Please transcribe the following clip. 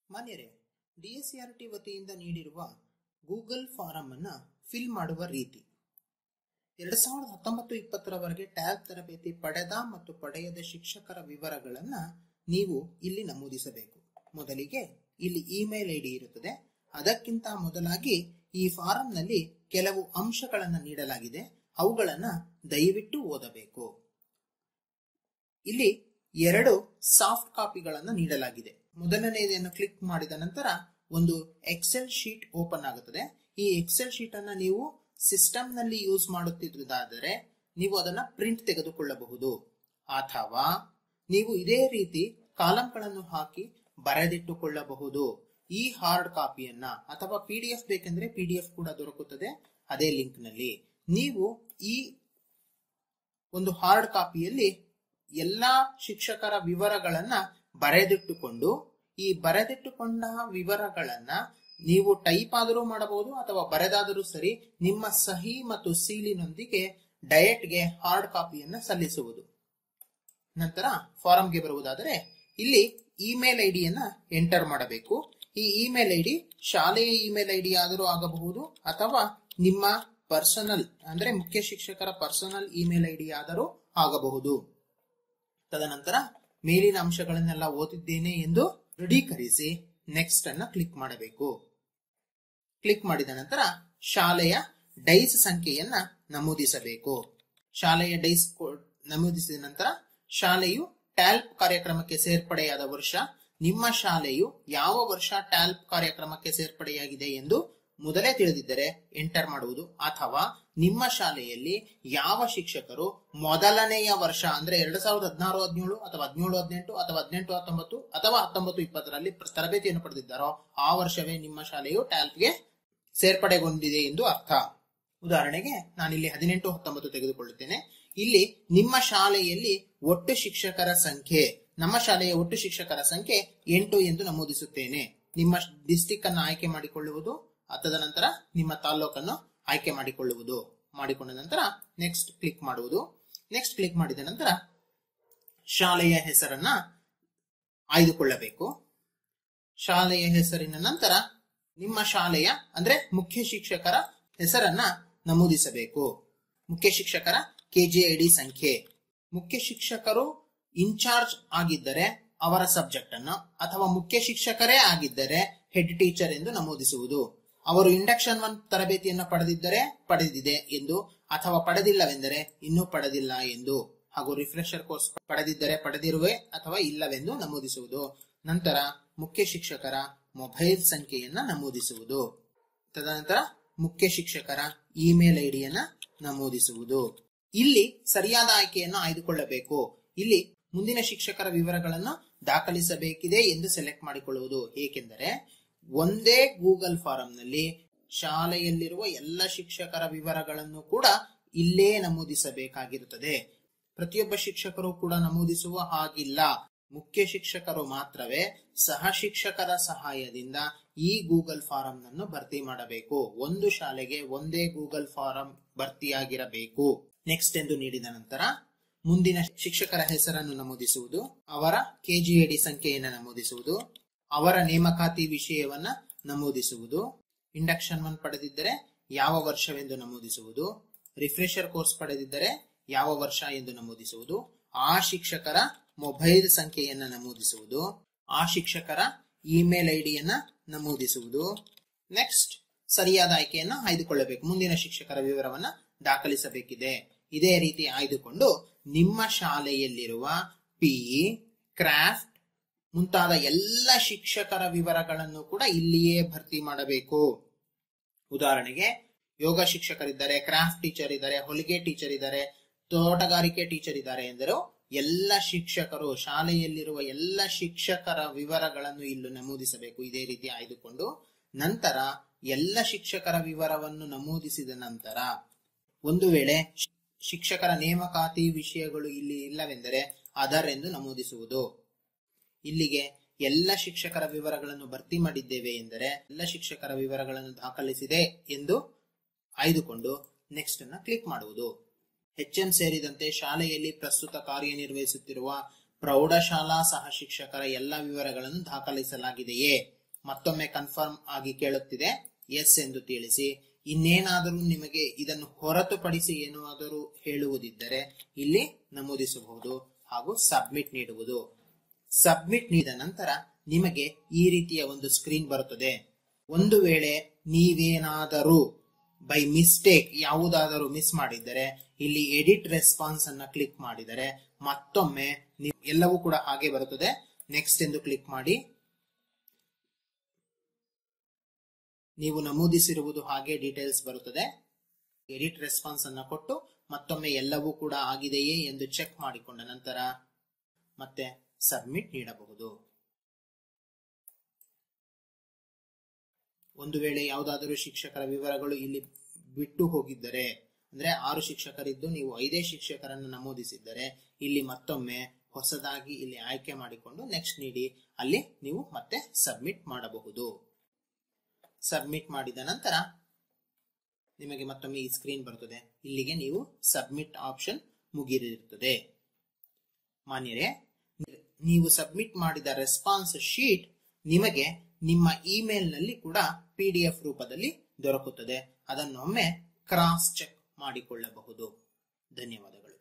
ಮಾನ್ಯರೇ DSCRT ವತಿಯಿಂದ ನೀಡಿರುವ Google form ಅನ್ನ ಫಿಲ್ ಮಾಡುವ ರೀತಿ ಎರಡ್ ಸಾವಿರದ ಹತ್ತೊಂಬತ್ತು ಇಪ್ಪತ್ತರವರೆಗೆ ಟ್ಯಾಬ್ ತರಬೇತಿ ಪಡೆದ ಮತ್ತು ಪಡೆಯದ ಶಿಕ್ಷಕರ ವಿವರಗಳನ್ನ ನೀವು ಇಲ್ಲಿ ನಮೂದಿಸಬೇಕು ಮೊದಲಿಗೆ ಇಲ್ಲಿ ಇಮೇಲ್ ಐಡಿ ಇರುತ್ತದೆ ಅದಕ್ಕಿಂತ ಮೊದಲಾಗಿ ಈ ಫಾರಂನಲ್ಲಿ ಕೆಲವು ಅಂಶಗಳನ್ನು ನೀಡಲಾಗಿದೆ ಅವುಗಳನ್ನ ದಯವಿಟ್ಟು ಓದಬೇಕು ಇಲ್ಲಿ ಎರಡು ಸಾಫ್ಟ್ ಕಾಪಿಗಳನ್ನು ನೀಡಲಾಗಿದೆ ಮೊದಲನೆಯದನ್ನು ಕ್ಲಿಕ್ ಮಾಡಿದ ನಂತರ ಒಂದು ಎಕ್ಸೆಲ್ ಶೀಟ್ ಓಪನ್ ಆಗುತ್ತದೆ ಈ ಎಕ್ಸೆಲ್ ಶೀಟ್ ಅನ್ನ ನೀವು ಸಿಸ್ಟಮ್ ನಲ್ಲಿ ಯೂಸ್ ಮಾಡುತ್ತಿದ್ದುದಾದರೆ ನೀವು ಅದನ್ನ ಪ್ರಿಂಟ್ ತೆಗೆದುಕೊಳ್ಳಬಹುದು ಅಥವಾ ನೀವು ಇದೇ ರೀತಿ ಕಾಲಂಗಳನ್ನು ಹಾಕಿ ಬರೆದಿಟ್ಟುಕೊಳ್ಳಬಹುದು ಈ ಹಾರ್ಡ್ ಕಾಪಿಯನ್ನ ಅಥವಾ ಪಿ ಡಿ ಎಫ್ ಬೇಕೆಂದ್ರೆ ಪಿ ಡಿ ಎಫ್ ಕೂಡ ದೊರಕುತ್ತದೆ ಅದೇ ಲಿಂಕ್ ನಲ್ಲಿ ನೀವು ಈ ಒಂದು ಹಾರ್ಡ್ ಕಾಪಿಯಲ್ಲಿ ಎಲ್ಲಾ ಶಿಕ್ಷಕರ ವಿವರಗಳನ್ನ ಬರೆದಿಟ್ಟುಕೊಂಡು ಈ ಬರೆದಿಟ್ಟುಕೊಂಡ ವಿವರಗಳನ್ನ ನೀವು ಟೈಪ್ ಆದರೂ ಮಾಡಬಹುದು ಅಥವಾ ಬರೆದಾದರೂ ಸರಿ ನಿಮ್ಮ ಸಹಿ ಮತ್ತು ಸೀಲಿನೊಂದಿಗೆ ಡಯಟ್ಗೆ ಹಾರ್ಡ್ ಕಾಪಿಯನ್ನ ಸಲ್ಲಿಸುವುದು ನಂತರ ಫಾರಂಗೆ ಬರುವುದಾದರೆ ಇಲ್ಲಿ ಇಮೇಲ್ ಐಡಿಯನ್ನ ಎಂಟರ್ ಮಾಡಬೇಕು ಈ ಇಮೇಲ್ ಐಡಿ ಶಾಲೆಯ ಇಮೇಲ್ ಐಡಿ ಆದರೂ ಆಗಬಹುದು ಅಥವಾ ನಿಮ್ಮ ಪರ್ಸನಲ್ ಅಂದ್ರೆ ಮುಖ್ಯ ಶಿಕ್ಷಕರ ಪರ್ಸನಲ್ ಇಮೇಲ್ ಐಡಿ ಆದರೂ ಆಗಬಹುದು ತದನಂತರ ಮೇಲಿನ ಅಂಶಗಳನ್ನೆಲ್ಲ ಓದಿದ್ದೇನೆ ಎಂದು ದೃಢೀಕರಿಸಿ ನೆಕ್ಸ್ಟ್ ಅನ್ನ ಕ್ಲಿಕ್ ಮಾಡಬೇಕು ಕ್ಲಿಕ್ ಮಾಡಿದ ನಂತರ ಶಾಲೆಯ ಡೈಸ್ ಸಂಖ್ಯೆಯನ್ನ ನಮೂದಿಸಬೇಕು ಶಾಲೆಯ ಡೈಸ್ ನಮೂದಿಸಿದ ನಂತರ ಶಾಲೆಯು ಟ್ಯಾಲ್ಪ್ ಕಾರ್ಯಕ್ರಮಕ್ಕೆ ಸೇರ್ಪಡೆಯಾದ ವರ್ಷ ನಿಮ್ಮ ಶಾಲೆಯು ಯಾವ ವರ್ಷ ಟ್ಯಾಲ್ಪ್ ಕಾರ್ಯಕ್ರಮಕ್ಕೆ ಸೇರ್ಪಡೆಯಾಗಿದೆ ಎಂದು ಮೊದಲೇ ತಿಳಿದಿದ್ದರೆ ಎಂಟರ್ ಮಾಡುವುದು ಅಥವಾ ನಿಮ್ಮ ಶಾಲೆಯಲ್ಲಿ ಯಾವ ಶಿಕ್ಷಕರು ಮೊದಲನೆಯ ವರ್ಷ ಅಂದ್ರೆ ಎರಡ್ ಸಾವಿರದ ಹದಿನಾರು ಹದಿನೇಳು ಅಥವಾ ಹದಿನೇಳು ಹದಿನೆಂಟು ಅಥವಾ ಹದಿನೆಂಟು ಹತ್ತೊಂಬತ್ತು ಅಥವಾ ಹತ್ತೊಂಬತ್ತು ಇಪ್ಪತ್ತರಲ್ಲಿ ತರಬೇತಿಯನ್ನು ಪಡೆದಿದ್ದಾರೋ ಆ ವರ್ಷವೇ ನಿಮ್ಮ ಶಾಲೆಯು ಟ್ಯಾಲ್ಪ್ಗೆ ಸೇರ್ಪಡೆಗೊಂಡಿದೆ ಎಂದು ಅರ್ಥ ಉದಾಹರಣೆಗೆ ನಾನಿಲ್ಲಿ ಹದಿನೆಂಟು ಹತ್ತೊಂಬತ್ತು ತೆಗೆದುಕೊಳ್ಳುತ್ತೇನೆ ಇಲ್ಲಿ ನಿಮ್ಮ ಶಾಲೆಯಲ್ಲಿ ಒಟ್ಟು ಶಿಕ್ಷಕರ ಸಂಖ್ಯೆ ನಮ್ಮ ಶಾಲೆಯ ಒಟ್ಟು ಶಿಕ್ಷಕರ ಸಂಖ್ಯೆ ಎಂಟು ಎಂದು ನಮೂದಿಸುತ್ತೇನೆ ನಿಮ್ಮ ಡಿಸ್ಟಿಕ್ ಅನ್ನು ಆಯ್ಕೆ ಮಾಡಿಕೊಳ್ಳುವುದು ತದನಂತರ ನಿಮ್ಮ ತಾಲ್ಲೂಕನ್ನು ಆಯ್ಕೆ ಮಾಡಿಕೊಳ್ಳುವುದು ಮಾಡಿಕೊಂಡ ನಂತರ ನೆಕ್ಸ್ಟ್ ಕ್ಲಿಕ್ ಮಾಡುವುದು ನೆಕ್ಸ್ಟ್ ಕ್ಲಿಕ್ ಮಾಡಿದ ನಂತರ ಶಾಲೆಯ ಹೆಸರನ್ನ ಆಯ್ದುಕೊಳ್ಳಬೇಕು ಶಾಲೆಯ ಹೆಸರಿನ ನಂತರ ನಿಮ್ಮ ಶಾಲೆಯ ಅಂದ್ರೆ ಮುಖ್ಯ ಶಿಕ್ಷಕರ ಹೆಸರನ್ನ ನಮೂದಿಸಬೇಕು ಮುಖ್ಯ ಶಿಕ್ಷಕರ ಕೆಜಿಐಡಿ ಸಂಖ್ಯೆ ಮುಖ್ಯ ಶಿಕ್ಷಕರು ಇನ್ಚಾರ್ಜ್ ಆಗಿದ್ದರೆ ಅವರ ಸಬ್ಜೆಕ್ಟ್ ಅನ್ನು ಅಥವಾ ಮುಖ್ಯ ಶಿಕ್ಷಕರೇ ಆಗಿದ್ದರೆ ಹೆಡ್ ಟೀಚರ್ ಎಂದು ನಮೂದಿಸುವುದು ಅವರು ಇಂಡಕ್ಷನ್ ಒನ್ ತರಬೇತಿಯನ್ನು ಪಡೆದಿದ್ದರೆ ಪಡೆದಿದೆ ಎಂದು ಅಥವಾ ಪಡೆದಿಲ್ಲವೆಂದರೆ ಇನ್ನೂ ಪಡೆದಿಲ್ಲ ಎಂದು ಹಾಗೂ ರಿಫ್ರೆಶರ್ ಕೋರ್ಸ್ ಪಡೆದಿದ್ದರೆ ಪಡೆದಿರುವೆ ಅಥವಾ ಇಲ್ಲವೆಂದು ನಮೂದಿಸುವುದು ನಂತರ ಮುಖ್ಯ ಶಿಕ್ಷಕರ ಮೊಬೈಲ್ ಸಂಖ್ಯೆಯನ್ನ ನಮೂದಿಸುವುದು ತದನಂತರ ಮುಖ್ಯ ಶಿಕ್ಷಕರ ಇಮೇಲ್ ಐಡಿಯನ್ನ ನಮೂದಿಸುವುದು ಇಲ್ಲಿ ಸರಿಯಾದ ಆಯ್ಕೆಯನ್ನು ಆಯ್ದುಕೊಳ್ಳಬೇಕು ಇಲ್ಲಿ ಮುಂದಿನ ಶಿಕ್ಷಕರ ವಿವರಗಳನ್ನು ದಾಖಲಿಸಬೇಕಿದೆ ಎಂದು ಸೆಲೆಕ್ಟ್ ಮಾಡಿಕೊಳ್ಳುವುದು ಏಕೆಂದರೆ ಒಂದೇ ಗೂಗಲ್ ಫಾರಂನಲ್ಲಿ ಶಾಲೆಯಲ್ಲಿರುವ ಎಲ್ಲ ಶಿಕ್ಷಕರ ವಿವರಗಳನ್ನು ಕೂಡ ಇಲ್ಲೇ ನಮೂದಿಸಬೇಕಾಗಿರುತ್ತದೆ ಪ್ರತಿಯೊಬ್ಬ ಶಿಕ್ಷಕರು ಕೂಡ ನಮೂದಿಸುವ ಹಾಗಿಲ್ಲ ಮುಖ್ಯ ಶಿಕ್ಷಕರು ಮಾತ್ರವೇ ಸಹ ಶಿಕ್ಷಕರ ಸಹಾಯದಿಂದ ಈ ಗೂಗಲ್ ಫಾರಂ ಅನ್ನು ಭರ್ತಿ ಮಾಡಬೇಕು ಒಂದು ಶಾಲೆಗೆ ಒಂದೇ ಗೂಗಲ್ ಫಾರಂ ಭರ್ತಿಯಾಗಿರಬೇಕು ನೆಕ್ಸ್ಟ್ ಎಂದು ನೀಡಿದ ನಂತರ ಮುಂದಿನ ಶಿಕ್ಷಕರ ಹೆಸರನ್ನು ನಮೂದಿಸುವುದು ಅವರ ಕೆಜಿಎಡಿ ಸಂಖ್ಯೆಯನ್ನು ನಮೂದಿಸುವುದು ಅವರ ನೇಮಕಾತಿ ವಿಷಯವನ್ನ ನಮೂದಿಸುವುದು ಇಂಡಕ್ಷನ್ ಒನ್ ಪಡೆದಿದ್ದರೆ ಯಾವ ವರ್ಷವೆಂದು ನಮೂದಿಸುವುದು ರಿಫ್ರೆಶರ್ ಕೋರ್ಸ್ ಪಡೆದಿದ್ದರೆ ಯಾವ ವರ್ಷ ಎಂದು ನಮೂದಿಸುವುದು ಆ ಶಿಕ್ಷಕರ ಮೊಬೈಲ್ ಸಂಖ್ಯೆಯನ್ನ ನಮೂದಿಸುವುದು ಆ ಶಿಕ್ಷಕರ ಇಮೇಲ್ ಐಡಿಯನ್ನ ನಮೂದಿಸುವುದು ನೆಕ್ಸ್ಟ್ ಸರಿಯಾದ ಆಯ್ಕೆಯನ್ನ ಆಯ್ದುಕೊಳ್ಳಬೇಕು ಮುಂದಿನ ಶಿಕ್ಷಕರ ವಿವರವನ್ನ ದಾಖಲಿಸಬೇಕಿದೆ ಇದೇ ರೀತಿ ಆಯ್ದುಕೊಂಡು ನಿಮ್ಮ ಶಾಲೆಯಲ್ಲಿರುವ ಪಿಇ ಕ್ರಾಫ್ಟ್ ಮುಂತಾದ ಎಲ್ಲ ಶಿಕ್ಷಕರ ವಿವರಗಳನ್ನು ಕೂಡ ಇಲ್ಲಿಯೇ ಭರ್ತಿ ಮಾಡಬೇಕು ಉದಾಹರಣೆಗೆ ಯೋಗ ಶಿಕ್ಷಕರಿದ್ದಾರೆ ಕ್ರಾಫ್ಟ್ ಟೀಚರ್ ಇದ್ದಾರೆ ಹೊಲಿಗೆ ಟೀಚರ್ ಇದ್ದಾರೆ ತೋಟಗಾರಿಕೆ ಟೀಚರ್ ಇದ್ದಾರೆ ಎಂದರು ಎಲ್ಲ ಶಿಕ್ಷಕರು ಶಾಲೆಯಲ್ಲಿರುವ ಎಲ್ಲ ಶಿಕ್ಷಕರ ವಿವರಗಳನ್ನು ಇಲ್ಲಿ ನಮೂದಿಸಬೇಕು ಇದೇ ರೀತಿ ಆಯ್ದುಕೊಂಡು ನಂತರ ಎಲ್ಲ ಶಿಕ್ಷಕರ ವಿವರವನ್ನು ನಮೂದಿಸಿದ ನಂತರ ಒಂದು ವೇಳೆ ಶಿಕ್ಷಕರ ನೇಮಕಾತಿ ವಿಷಯಗಳು ಇಲ್ಲಿ ಇಲ್ಲವೆಂದರೆ ಅದರ್ ಎಂದು ನಮೂದಿಸುವುದು ಇಲ್ಲಿಗೆ ಎಲ್ಲ ಶಿಕ್ಷಕರ ವಿವರಗಳನ್ನು ಭರ್ತಿ ಮಾಡಿದ್ದೇವೆ ಎಂದರೆ ಎಲ್ಲ ಶಿಕ್ಷಕರ ವಿವರಗಳನ್ನು ದಾಖಲಿಸಿದೆ ಎಂದು ಆಯ್ದುಕೊಂಡು ನೆಕ್ಸ್ಟ್ ಅನ್ನ ಕ್ಲಿಕ್ ಮಾಡುವುದು ಎಚ್ಎಂ ಸೇರಿದಂತೆ ಶಾಲೆಯಲ್ಲಿ ಪ್ರಸ್ತುತ ಕಾರ್ಯನಿರ್ವಹಿಸುತ್ತಿರುವ ಪ್ರೌಢಶಾಲಾ ಸಹ ಶಿಕ್ಷಕರ ಎಲ್ಲ ವಿವರಗಳನ್ನು ದಾಖಲಿಸಲಾಗಿದೆಯೇ ಮತ್ತೊಮ್ಮೆ ಕನ್ಫರ್ಮ್ ಆಗಿ ಕೇಳುತ್ತಿದೆ ಎಸ್ ಎಂದು ತಿಳಿಸಿ ಇನ್ನೇನಾದರೂ ನಿಮಗೆ ಇದನ್ನು ಹೊರತುಪಡಿಸಿ ಏನಾದರೂ ಹೇಳುವುದಿದ್ದರೆ ಇಲ್ಲಿ ನಮೂದಿಸಬಹುದು ಹಾಗೂ ಸಬ್ಮಿಟ್ ನೀಡುವುದು ಸಬ್ಮಿಟ್ ನೀಡಿದ ನಂತರ ನಿಮಗೆ ಈ ರೀತಿಯ ಒಂದು ಸ್ಕ್ರೀನ್ ಬರುತ್ತದೆ ಒಂದು ವೇಳೆ ನೀವೇನಾದರೂ ಬೈ ಮಿಸ್ಟೇಕ್ ಯಾವುದಾದರೂ ಮಿಸ್ ಮಾಡಿದ್ದರೆ ಇಲ್ಲಿ ಎಡಿಟ್ ರೆಸ್ಪಾನ್ಸ್ ಅನ್ನ ಕ್ಲಿಕ್ ಮಾಡಿದರೆ ಮತ್ತೊಮ್ಮೆ ನೀವು ಎಲ್ಲವೂ ಕೂಡ ಹಾಗೆ ಬರುತ್ತದೆ ನೆಕ್ಸ್ಟ್ ಎಂದು ಕ್ಲಿಕ್ ಮಾಡಿ ನೀವು ನಮೂದಿಸಿರುವುದು ಹಾಗೆ ಡೀಟೇಲ್ಸ್ ಬರುತ್ತದೆ ಎಡಿಟ್ ರೆಸ್ಪಾನ್ಸ್ ಅನ್ನ ಕೊಟ್ಟು ಮತ್ತೊಮ್ಮೆ ಎಲ್ಲವೂ ಕೂಡ ಆಗಿದೆಯೇ ಎಂದು ಚೆಕ್ ಮಾಡಿಕೊಂಡ ನಂತರ ಮತ್ತೆ ಸಬ್ಮಿಟ್ ನೀಡಬಹುದು ಒಂದು ವೇಳೆ ಯಾವುದಾದರೂ ಶಿಕ್ಷಕರ ವಿವರಗಳು ಇಲ್ಲಿ ಬಿಟ್ಟು ಹೋಗಿದ್ದರೆ ಅಂದ್ರೆ ಆರು ಶಿಕ್ಷಕರಿದ್ದು ನೀವು ಐದೇ ಶಿಕ್ಷಕರನ್ನು ನಮೂದಿಸಿದ್ದರೆ ಇಲ್ಲಿ ಮತ್ತೊಮ್ಮೆ ಹೊಸದಾಗಿ ಇಲ್ಲಿ ಆಯ್ಕೆ ಮಾಡಿಕೊಂಡು ನೆಕ್ಸ್ಟ್ ನೀಡಿ ಅಲ್ಲಿ ನೀವು ಮತ್ತೆ ಸಬ್ಮಿಟ್ ಮಾಡಬಹುದು ಸಬ್ಮಿಟ್ ಮಾಡಿದ ನಂತರ ನಿಮಗೆ ಮತ್ತೊಮ್ಮೆ ಈ ಸ್ಕ್ರೀನ್ ಬರುತ್ತದೆ ಇಲ್ಲಿಗೆ ನೀವು ಸಬ್ಮಿಟ್ ಆಪ್ಷನ್ ಮುಗಿದಿರುತ್ತದೆ ಮಾನ್ಯರೇ ನೀವು ಸಬ್ಮಿಟ್ ಮಾಡಿದ ರೆಸ್ಪಾನ್ಸ್ ಶೀಟ್ ನಿಮಗೆ ನಿಮ್ಮ ಇಮೇಲ್ ನಲ್ಲಿ ಕೂಡ ಪಿ ಡಿ ಎಫ್ ರೂಪದಲ್ಲಿ ದೊರಕುತ್ತದೆ ಅದನ್ನೊಮ್ಮೆ ಕ್ರಾಸ್ ಚೆಕ್ ಮಾಡಿಕೊಳ್ಳಬಹುದು ಧನ್ಯವಾದಗಳು